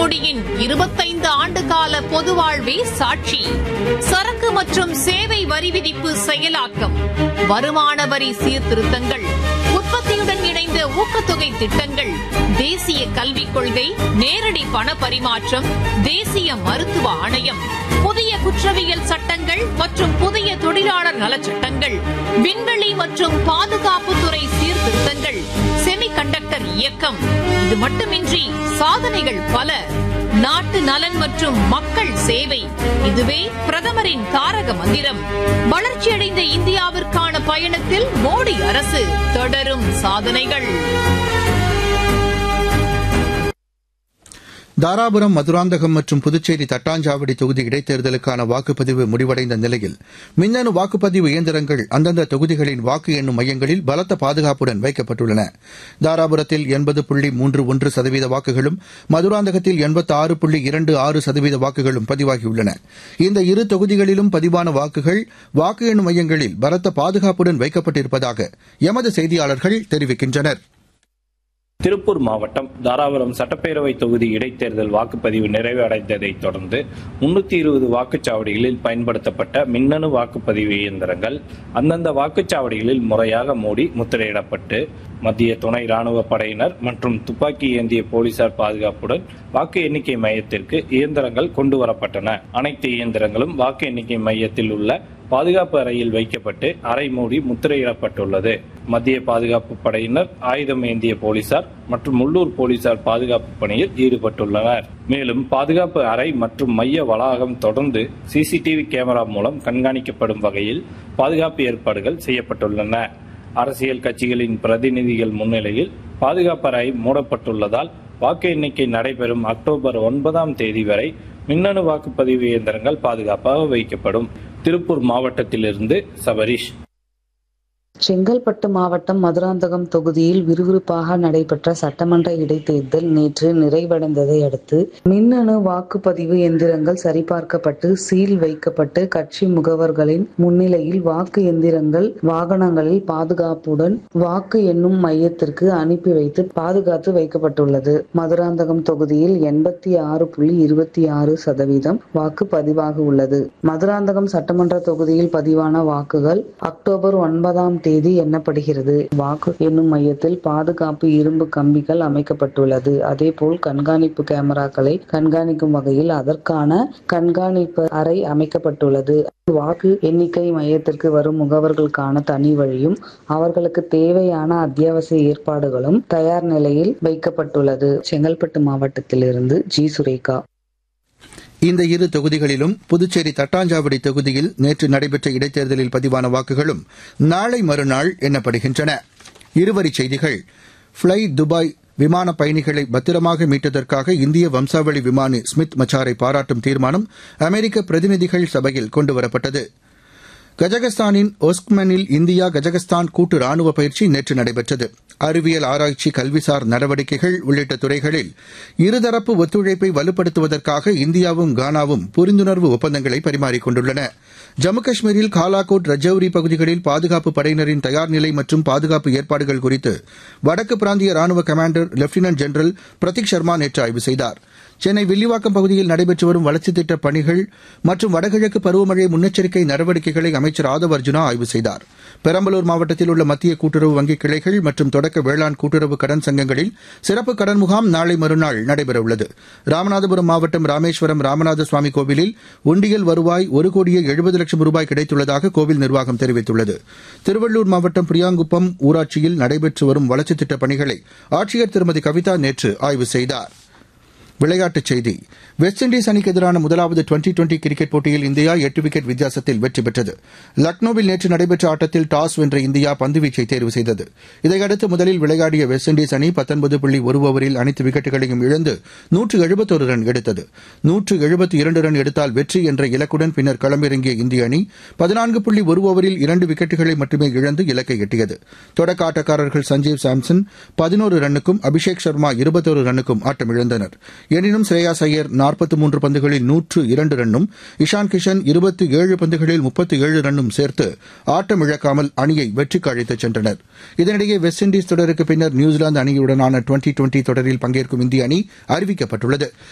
மோடியின் இருபத்தைந்து ஆண்டு கால பொது வாழ்வே சாட்சி சரக்கு மற்றும் சேவை வரி விதிப்பு செயலாக்கம் வருமான வரி சீர்திருத்தங்கள் உற்பத்தியுடன் இணைந்த ஊக்கத்தொகை திட்டங்கள் தேசிய கல்விக் கொள்கை நேரடி பண பரிமாற்றம் தேசிய மருத்துவ ஆணையம் புதிய குற்றவியல் சட்டங்கள் மற்றும் புதிய தொழிலாளர் நலச்சட்டங்கள் விண்வெளி மற்றும் பாதுகாப்புத்துறை சீர்திருத்தங்கள் செமி கண்டக்டர் இயக்கம் இது மட்டுமின்றி சாதனைகள் பல நாட்டு நலன் மற்றும் மக்கள் சேவை இதுவே பிரதமரின் தாரக மந்திரம் வளர்ச்சியடைந்த இந்தியாவிற்கான பயணத்தில் மோடி அரசு தொடரும் சாதனைகள் தாராபுரம் மதுராந்தகம் மற்றும் புதுச்சேரி தட்டாஞ்சாவடி தொகுதி இடைத்தேர்தலுக்கான வாக்குப்பதிவு முடிவடைந்த நிலையில் மின்னணு வாக்குப்பதிவு இயந்திரங்கள் அந்தந்த தொகுதிகளின் வாக்கு எண்ணும் மையங்களில் பலத்த பாதுகாப்புடன் வைக்கப்பட்டுள்ளன தாராபுரத்தில் எண்பது புள்ளி மூன்று ஒன்று சதவீத வாக்குகளும் மதுராந்தகத்தில் எண்பத்தி ஆறு புள்ளி இரண்டு ஆறு சதவீத வாக்குகளும் பதிவாகியுள்ளன இந்த இரு தொகுதிகளிலும் பதிவான வாக்குகள் வாக்கு எண்ணும் மையங்களில் பலத்த பாதுகாப்புடன் வைக்கப்பட்டிருப்பதாக எமது செய்தியாளர்கள் தெரிவிக்கின்றனா் திருப்பூர் மாவட்டம் தாராபுரம் சட்டப்பேரவை தொகுதி இடைத்தேர்தல் வாக்குப்பதிவு நிறைவடைந்ததைத் தொடர்ந்து முன்னூத்தி இருபது வாக்குச்சாவடிகளில் பயன்படுத்தப்பட்ட மின்னணு வாக்குப்பதிவு இயந்திரங்கள் அந்தந்த வாக்குச்சாவடிகளில் முறையாக மூடி முத்திரையிடப்பட்டு மத்திய துணை ராணுவ படையினர் மற்றும் துப்பாக்கி ஏந்திய போலீசார் பாதுகாப்புடன் வாக்கு எண்ணிக்கை மையத்திற்கு இயந்திரங்கள் கொண்டு வரப்பட்டன அனைத்து இயந்திரங்களும் வாக்கு எண்ணிக்கை மையத்தில் உள்ள பாதுகாப்பு அறையில் வைக்கப்பட்டு அறை மூடி முத்திரையிடப்பட்டுள்ளது மத்திய பாதுகாப்பு படையினர் ஆயுதம் ஏந்திய போலீசார் மற்றும் உள்ளூர் போலீசார் பாதுகாப்பு பணியில் ஈடுபட்டுள்ளனர் மேலும் பாதுகாப்பு அறை மற்றும் மைய வளாகம் தொடர்ந்து சிசிடிவி கேமரா மூலம் கண்காணிக்கப்படும் வகையில் பாதுகாப்பு ஏற்பாடுகள் செய்யப்பட்டுள்ளன அரசியல் கட்சிகளின் பிரதிநிதிகள் முன்னிலையில் பாதுகாப்பு அறை மூடப்பட்டுள்ளதால் வாக்கு எண்ணிக்கை நடைபெறும் அக்டோபர் ஒன்பதாம் தேதி வரை மின்னணு வாக்குப்பதிவு இயந்திரங்கள் பாதுகாப்பாக வைக்கப்படும் திருப்பூர் மாவட்டத்திலிருந்து சபரிஷ் செங்கல்பட்டு மாவட்டம் மதுராந்தகம் தொகுதியில் விறுவிறுப்பாக நடைபெற்ற சட்டமன்ற இடைத்தேர்தல் நேற்று நிறைவடைந்ததை அடுத்து மின்னணு வாக்குப்பதிவு எந்திரங்கள் சரிபார்க்கப்பட்டு சீல் வைக்கப்பட்டு கட்சி முகவர்களின் முன்னிலையில் வாக்கு எந்திரங்கள் வாகனங்களில் பாதுகாப்புடன் வாக்கு எண்ணும் மையத்திற்கு அனுப்பி வைத்து பாதுகாத்து வைக்கப்பட்டுள்ளது மதுராந்தகம் தொகுதியில் எண்பத்தி ஆறு புள்ளி இருபத்தி ஆறு சதவீதம் வாக்கு பதிவாக உள்ளது மதுராந்தகம் சட்டமன்ற தொகுதியில் பதிவான வாக்குகள் அக்டோபர் ஒன்பதாம் தேதி எண்ணப்படுகிறது வாக்கு எண்ணும் மையத்தில் பாதுகாப்பு இரும்பு கம்பிகள் அமைக்கப்பட்டுள்ளது அதேபோல் கண்காணிப்பு கேமராக்களை கண்காணிக்கும் வகையில் அதற்கான கண்காணிப்பு அறை அமைக்கப்பட்டுள்ளது வாக்கு எண்ணிக்கை மையத்திற்கு வரும் முகவர்களுக்கான தனி வழியும் அவர்களுக்கு தேவையான அத்தியாவசிய ஏற்பாடுகளும் தயார் நிலையில் வைக்கப்பட்டுள்ளது செங்கல்பட்டு மாவட்டத்திலிருந்து ஜி சுரேகா இந்த இரு தொகுதிகளிலும் புதுச்சேரி தட்டாஞ்சாவடி தொகுதியில் நேற்று நடைபெற்ற இடைத்தேர்தலில் பதிவான வாக்குகளும் நாளை மறுநாள் எண்ணப்படுகின்றன இருவரிச் செய்திகள் ஃப்ளை துபாய் விமான பயணிகளை பத்திரமாக மீட்டதற்காக இந்திய வம்சாவளி விமானி ஸ்மித் மச்சாரை பாராட்டும் தீர்மானம் அமெரிக்க பிரதிநிதிகள் சபையில் கொண்டுவரப்பட்டது கஜகஸ்தானின் ஒஸ்க்மனில் இந்தியா கஜகஸ்தான் கூட்டு ராணுவ பயிற்சி நேற்று நடைபெற்றது அறிவியல் ஆராய்ச்சி கல்விசார் நடவடிக்கைகள் உள்ளிட்ட துறைகளில் இருதரப்பு ஒத்துழைப்பை வலுப்படுத்துவதற்காக இந்தியாவும் கானாவும் புரிந்துணர்வு ஒப்பந்தங்களை பரிமாறிக் கொண்டுள்ளன ஜம்மு காஷ்மீரில் காலாகோட் ரஜௌரி பகுதிகளில் பாதுகாப்பு படையினரின் தயார் நிலை மற்றும் பாதுகாப்பு ஏற்பாடுகள் குறித்து வடக்கு பிராந்திய ராணுவ commander lieutenant general Prateek Sharma நேற்று ஆய்வு செய்தார் சென்னை வில்லிவாக்கம் பகுதியில் நடைபெற்று வரும் வளர்ச்சித் திட்டப் பணிகள் மற்றும் வடகிழக்கு பருவமழை முன்னெச்சரிக்கை நடவடிக்கைகளை அமைச்சர் ஆதவ் அர்ஜுனா ஆய்வு செய்தார் பெரம்பலூர் மாவட்டத்தில் உள்ள மத்திய கூட்டுறவு வங்கிக் கிளைகள் மற்றும் தொடக்க வேளாண் கூட்டுறவு கடன் சங்கங்களில் சிறப்பு கடன் முகாம் நாளை மறுநாள் நடைபெறவுள்ளது ராமநாதபுரம் மாவட்டம் ராமேஸ்வரம் ராமநாத சுவாமி கோவிலில் உண்டியல் வருவாய் ஒரு கோடியே எழுபது லட்சம் ரூபாய் கிடைத்துள்ளதாக கோவில் நிர்வாகம் தெரிவித்துள்ளது திருவள்ளூர் மாவட்டம் பிரியாங்குப்பம் ஊராட்சியில் நடைபெற்று வரும் வளர்ச்சித் திட்டப் பணிகளை ஆட்சியர் திருமதி கவிதா நேற்று ஆய்வு செய்தார் விளையாட்டுச் செய்தி வெஸ்ட் இண்டீஸ் அணிக்கு எதிரான முதலாவது டுவெண்டி டுவெண்டி கிரிக்கெட் போட்டியில் இந்தியா எட்டு விக்கெட் வித்தியாசத்தில் வெற்றி பெற்றது லக்னோவில் நேற்று நடைபெற்ற ஆட்டத்தில் டாஸ் வென்ற இந்தியா பந்துவீச்சை தேர்வு செய்தது இதையடுத்து முதலில் விளையாடிய வெஸ்ட் இண்டீஸ் அணி பத்தொன்பது புள்ளி ஒரு ஓவரில் அனைத்து விக்கெட்டுகளையும் இழந்து நூற்று எழுபத்தொரு ரன் எடுத்தது நூற்று எழுபத்தி இரண்டு ரன் எடுத்தால் வெற்றி என்ற இலக்குடன் பின்னர் களமிறங்கிய இந்திய அணி பதினான்கு புள்ளி ஒரு ஓவரில் இரண்டு விக்கெட்டுகளை மட்டுமே இழந்து இலக்கை எட்டியது தொடக்க ஆட்டக்காரர்கள் சஞ்சீவ் சாம்சன் பதினோரு ரன்னுக்கும் அபிஷேக் சர்மா இருபத்தொரு ரன்னுக்கும் ஆட்டமிழந்தனர் எனினும் ஸ்ரேயாஸ் ஐயர் நாற்பத்தி மூன்று பந்துகளில் நூற்று இரண்டு ரன்னும் இஷான் கிஷன் இருபத்தி ஏழு பந்துகளில் முப்பத்தி ஏழு ரன்னும் சேர்த்து ஆட்டம் இழக்காமல் அணியை வெற்றிக்கு அழைத்துச் சென்றனர் இதனிடையே வெஸ்ட் இண்டீஸ் தொடருக்கு பின்னர் நியூசிலாந்து அணியுடனான டுவெண்டி டுவெண்டி தொடரில் பங்கேற்கும் இந்திய அணி அறிவிக்கப்பட்டுள்ளது